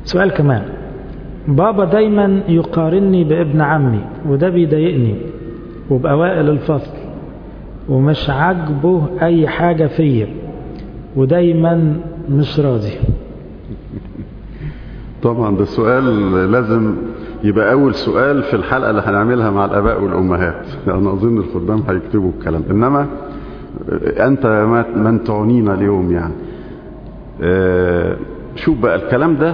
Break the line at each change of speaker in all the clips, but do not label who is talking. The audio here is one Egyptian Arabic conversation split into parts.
سؤال كمان بابا دايما يقارني بابن عمي وده بيضايقني وبأوائل الفصل ومش عاجبه أي حاجة فيا ودايما مش راضي
طبعا ده سؤال لازم يبقى أول سؤال في الحلقة اللي هنعملها مع الآباء والأمهات أنا أظن الخدام هيكتبوا الكلام إنما أنت من تعنينا اليوم يعني شوف بقى الكلام ده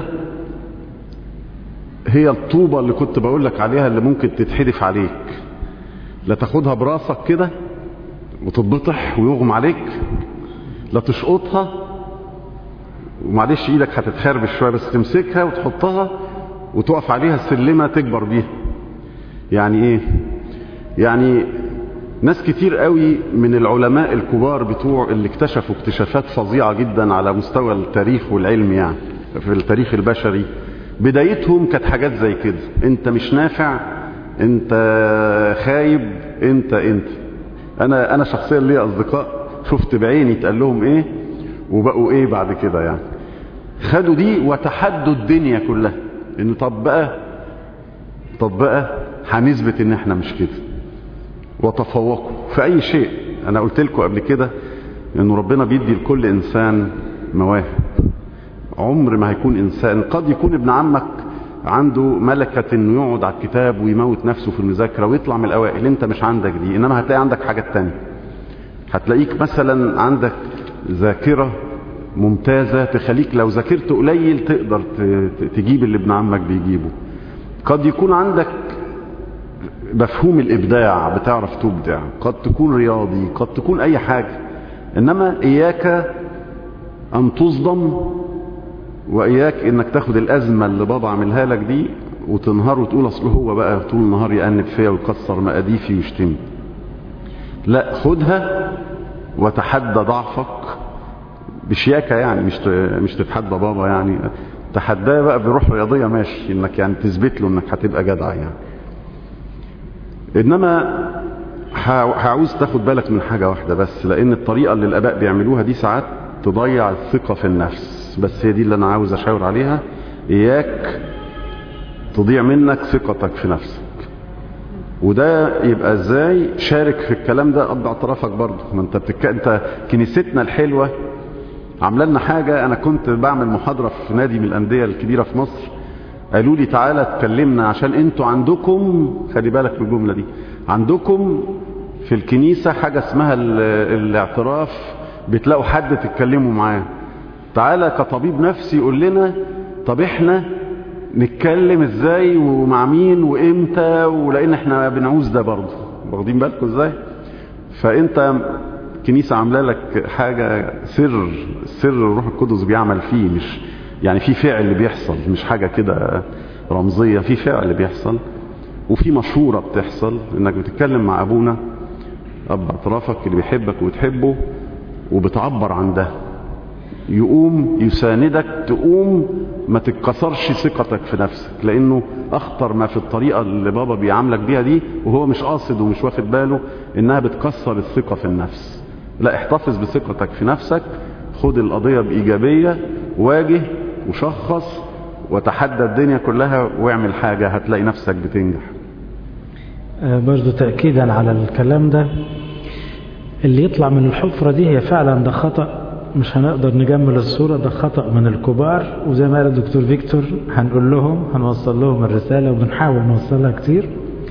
هي الطوبة اللي كنت بقول لك عليها اللي ممكن تتحدف عليك لا تاخدها براسك كده وتتبطح ويغمى عليك لا تشقطها ومعلش ايدك هتتخربش شويه بس تمسكها وتحطها وتقف عليها السلمه تكبر بيها يعني ايه يعني ناس كتير قوي من العلماء الكبار بتوع اللي اكتشفوا اكتشافات فظيعه جدا على مستوى التاريخ والعلم يعني في التاريخ البشري بدايتهم كانت حاجات زي كده انت مش نافع انت خايب انت انت انا انا شخصيا ليا اصدقاء شفت بعيني اتقال لهم ايه وبقوا ايه بعد كده يعني خدوا دي وتحدوا الدنيا كلها ان طب بقى طب بقى هنثبت ان احنا مش كده وتفوقوا في اي شيء انا قلت لكم قبل كده ان ربنا بيدي لكل انسان مواهب عمر ما هيكون انسان قد يكون ابن عمك عنده ملكة انه يقعد على الكتاب ويموت نفسه في المذاكرة ويطلع من الاوائل انت مش عندك دي انما هتلاقي عندك حاجات تانية هتلاقيك مثلا عندك ذاكرة ممتازة تخليك لو ذاكرت قليل تقدر تجيب اللي ابن عمك بيجيبه قد يكون عندك مفهوم الابداع بتعرف تبدع قد تكون رياضي قد تكون اي حاجة انما اياك ان تصدم واياك انك تاخد الازمة اللي بابا عاملها لك دي وتنهار وتقول اصل هو بقى طول النهار يأنب فيا ويكسر مقاديفي ويشتمني لا خدها وتحدى ضعفك بشياكة يعني مش مش تتحدى بابا يعني تحداه بقى بروح رياضية ماشي انك يعني تثبت له انك هتبقى جدع يعني انما هعوز تاخد بالك من حاجة واحدة بس لان الطريقة اللي الاباء بيعملوها دي ساعات تضيع الثقة في النفس بس هي دي اللي انا عاوز اشاور عليها اياك تضيع منك ثقتك في نفسك وده يبقى ازاي شارك في الكلام ده قد اعترافك برضه ما انت بتك... انت كنيستنا الحلوه عامله لنا حاجه انا كنت بعمل محاضره في نادي من الانديه الكبيره في مصر قالوا لي تعالى اتكلمنا عشان انتوا عندكم خلي بالك من الجمله دي عندكم في الكنيسه حاجه اسمها ال... الاعتراف بتلاقوا حد تتكلموا معاه تعالى كطبيب نفسي يقول لنا طب احنا نتكلم ازاي ومع مين وامتى ولان احنا بنعوز ده برضه واخدين بالكم ازاي فانت كنيسة عامله لك حاجة سر سر الروح القدس بيعمل فيه مش يعني في فعل بيحصل مش حاجة كده رمزية في فعل بيحصل وفي مشورة بتحصل انك بتتكلم مع ابونا اب اعترافك اللي بيحبك وتحبه وبتعبر عن ده يقوم يساندك تقوم ما تتكسرش ثقتك في نفسك لانه اخطر ما في الطريقه اللي بابا بيعاملك بيها دي وهو مش قاصد ومش واخد باله انها بتكسر الثقه في النفس لا احتفظ بثقتك في نفسك خد القضيه بايجابيه واجه وشخص وتحدى الدنيا كلها واعمل حاجه هتلاقي نفسك بتنجح
برضو تاكيدا على الكلام ده اللي يطلع من الحفره دي هي فعلا ده خطأ مش هنقدر نجمل الصورة ده خطأ من الكبار وزي ما قال الدكتور فيكتور هنقول لهم هنوصل لهم الرسالة وبنحاول نوصلها كتير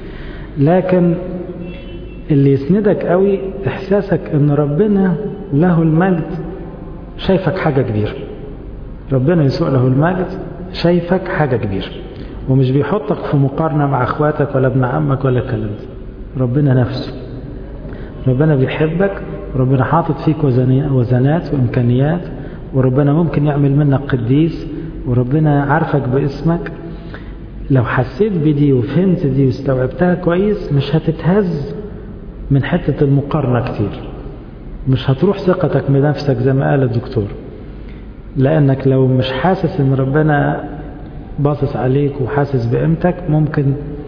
لكن اللي يسندك قوي احساسك ان ربنا له المجد شايفك حاجة كبيرة ربنا يسوع له المجد شايفك حاجة كبيرة ومش بيحطك في مقارنة مع اخواتك ولا ابن عمك ولا الكلام ده ربنا نفسه ربنا بيحبك وربنا حاطط فيك وزنات وإمكانيات وربنا ممكن يعمل منك قديس وربنا عارفك باسمك لو حسيت بدي وفهمت دي واستوعبتها كويس مش هتتهز من حتة المقارنة كتير مش هتروح ثقتك بنفسك زي ما قال الدكتور لأنك لو مش حاسس إن ربنا باصص عليك وحاسس بقيمتك ممكن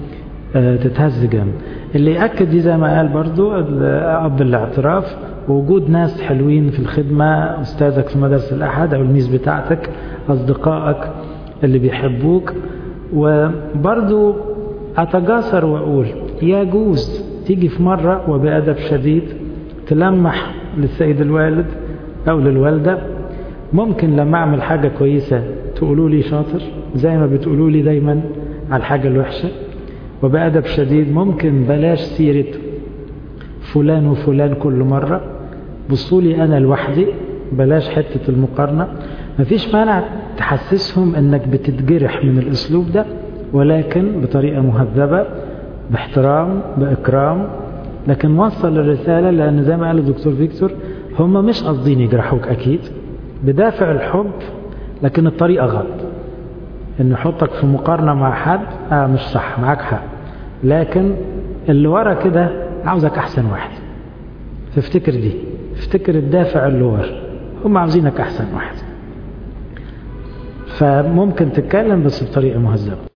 تتهز جامد اللي يأكد دي زي ما قال برضو أب الاعتراف وجود ناس حلوين في الخدمة أستاذك في مدرسة الأحد أو الميز بتاعتك أصدقائك اللي بيحبوك وبرضو أتجاسر وأقول يجوز تيجي في مرة وبأدب شديد تلمح للسيد الوالد أو للوالدة ممكن لما أعمل حاجة كويسة تقولوا لي شاطر زي ما بتقولوا لي دايما على الحاجة الوحشة وبأدب شديد ممكن بلاش سيرة فلان وفلان كل مرة بصوا لي أنا لوحدي بلاش حتة المقارنة مفيش مانع تحسسهم أنك بتتجرح من الأسلوب ده ولكن بطريقة مهذبة باحترام بإكرام لكن وصل الرسالة لأن زي ما قال الدكتور فيكتور هم مش قاصدين يجرحوك أكيد بدافع الحب لكن الطريقة غلط إن يحطك في مقارنة مع حد آه مش صح معاك حق لكن اللي ورا كده عاوزك أحسن واحد تفتكر دي افتكر الدافع اللي ورا هم عاوزينك أحسن واحد فممكن تتكلم بس بطريقة مهذبة